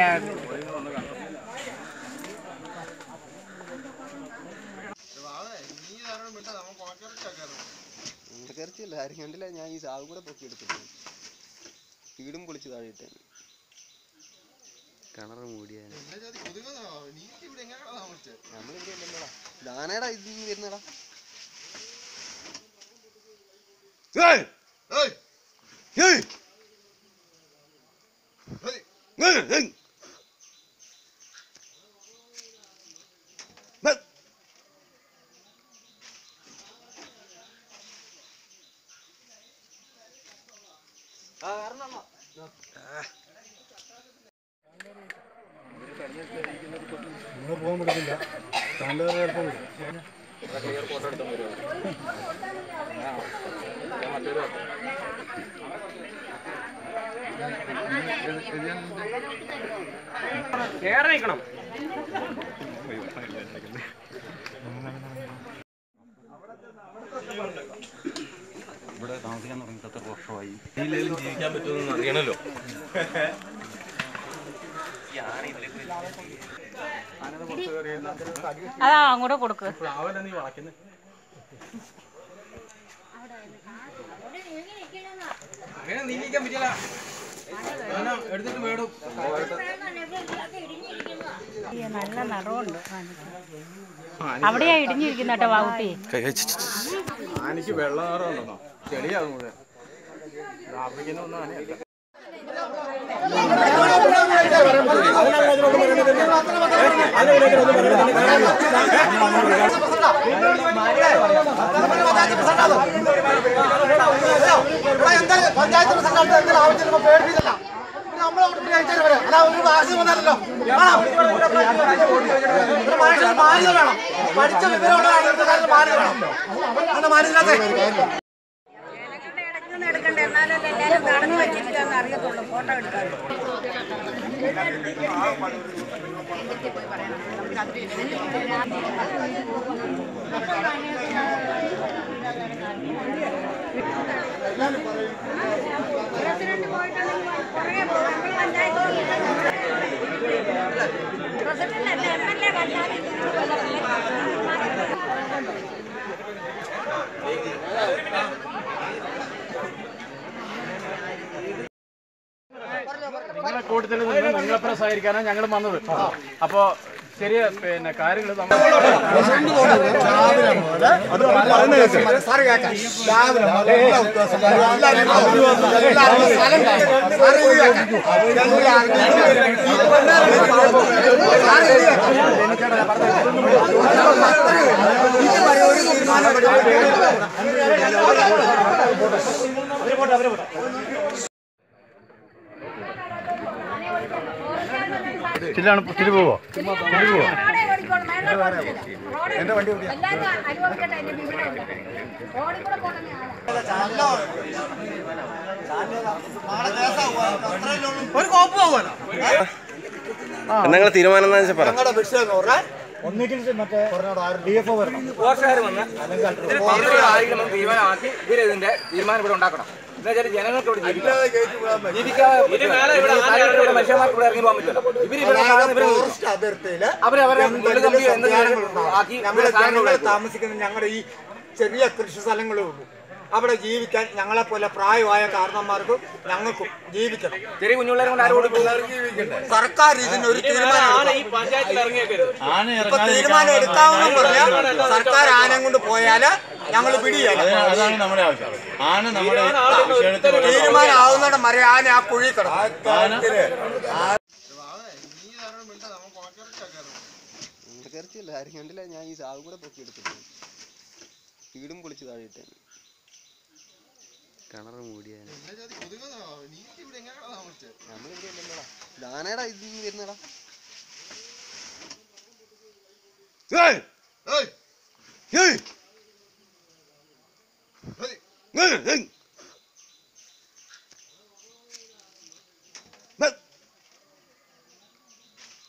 കയറിച്ചില്ല ആരും കണ്ടില്ല ഞാൻ ഈ സാവ് കൂടെ പൊക്കി എടുത്തിട്ട് വീടും പൊളിച്ച് താഴെ ഇട്ടേ കിണറ് മൂടിയാണ് നമ്മളിവിടെ ഇല്ലല്ലോടാ ദാനേടാ ഇത് വരുന്നടാ കേറി നിൽക്കണം ഇവിടെ താമസിക്കാൻ തുടങ്ങിയിട്ട് എത്ര വർഷമായി ജീവിക്കാൻ പറ്റുമെന്ന് അറിയണല്ലോ അതാ അങ്ങോട്ട് കൊടുക്ക് അവനെ നീ വളയ്ക്കുന്നത് അങ്ങനെ നീങ്ങിക്കാൻ പറ്റില്ല അവനെ എടുത്തിട്ട് വേണം ഈ നല്ല നിറമുണ്ട് അവിടെയാ ഇടിഞ്ഞിരിക്കുന്ന കേട്ടോ വാവുട്ടി ആനയ്ക്ക് വെള്ള നിറമുണ്ടെന്നോ ചെളിയാകും മുഴുവൻ ആഫ്രിക്കുന്ന ഒന്നും ആനയല്ല പഞ്ചായത്ത് പ്രസിഡന്റ് എന്തെങ്കിലും ആവശ്യം പേടിപ്പിച്ചില്ല നമ്മളോട് അല്ല ഒരു വാശി വന്നാലല്ലോ മാന്യത വേണം പഠിച്ച വിവരമുള്ള ആളുകൾക്ക് മാന്യത വേണം അങ്ങനെ മാന്യത എടുക്കണ്ടേ എന്നാലല്ലേ എല്ലാരും തടഞ്ഞു വെച്ചിരിക്കാന്ന് അറിയത്തുള്ളൂ ഫോട്ടോ എടുക്കാൻ പ്രസിഡന്റ് പോയിട്ടുണ്ടെങ്കിൽ പുറകെ പോകും നമ്മൾ പഞ്ചായത്ത് പ്രസിഡന്റ് അല്ല എം എൽ എ കണ്ടാലും നിങ്ങളെ കൂട്ടത്തിൽ നിന്ന് നിങ്ങളെപ്പുറം സഹകരിക്കാനാണ് ഞങ്ങൾ വന്നത് അപ്പോ ചെറിയ പിന്നെ കാര്യങ്ങൾ ചില്ലാണ് തിരി പോവോ തിരി പോവോ എന്റെ വണ്ടി എല്ലാരും അനുഭവിക്കട്ടെ എന്റെ വിവരമില്ല റോഡിൽ കൂടെ പോകണേ ഒരു കോപ്പ് പോകുമല്ലോ നിങ്ങൾ തീരുമാനം എന്താ വെച്ചാൽ പറ ഞങ്ങളുടെ വിഷയം എന്ന് പറഞ്ഞാൽ ഒന്നുകിൽ മറ്റേ ഡി എഫ് ഒ വരണം പോസ്റ്റുകാർ വന്ന് ഇതിന് പന്ത്രണ്ട് ആയിരം തീരുമാനമാക്കി ഇവര് ഇതിന്റെ തീരുമാനം ഇവിടെ ഉണ്ടാക്കണം എന്നുവെച്ചാൽ ജനങ്ങൾക്ക് ഇവിടെ ജീവിക്കാം ജീവിക്കാതെ ഇവിടെ മനുഷ്യന്മാർക്ക് ഇവിടെ ഇറങ്ങി പോകാൻ പറ്റില്ല ഇവര് ഇവിടെ കാണുന്ന ഇവരെ ഫോറസ്റ്റ് അതിർത്തിയില് അവരവരെ മുള്ളുകമ്പി എന്തെങ്കിലും എന്തെങ്കിലും സംവിധാനങ്ങളുണ്ടാവും. ആക്കി ഞങ്ങള് ഇവിടെ സാധനങ്ങൾ ജനങ്ങൾ വെക്കും. താമസിക്കുന്ന ഞങ്ങളുടെ ഈ ചെറിയ കൃഷി സ്ഥലങ്ങളേ ഉള്ളൂ അവിടെ ജീവിക്കാൻ ഞങ്ങളെ പോലെ പ്രായമായ കാരണന്മാർക്കും ഞങ്ങൾക്കും ജീവിക്കണം ചെറിയ കുഞ്ഞുള്ളവരെ കൊണ്ട് ആരും കൊടുക്കും സർക്കാർ ഇതിനൊരു തീരുമാനം എടുക്കണം. ഈ പഞ്ചായത്തിൽ ഇറങ്ങിയേക്കരുത് ഇപ്പൊ തീരുമാനം എടുക്കാമെന്ന് പറഞ്ഞാൽ സർക്കാർ ആനയും കൊണ്ട് പോയാല് ഞങ്ങൾ പിടിയല്ല അതാണ് നമ്മുടെ ആവശ്യം ആന നമ്മുടെ വിഷയത്തിൽ തീരുമാനം ആവുന്നിടം വരെ ആന ആ കുഴി കിടക്കും കയറിച്ചില്ല ആരും കണ്ടില്ല ഞാൻ ഈ സാവ് കൂടെ പൊക്കി എടുത്തിട്ട് വീടും പൊളിച്ച് താഴെ ഇട്ടേ കിണറ് മൂടിയാണ് നമ്മളിവിടെ ഇല്ലല്ലോടാ ദാനേടാ ഇത് വരുന്നടാ ഏയ്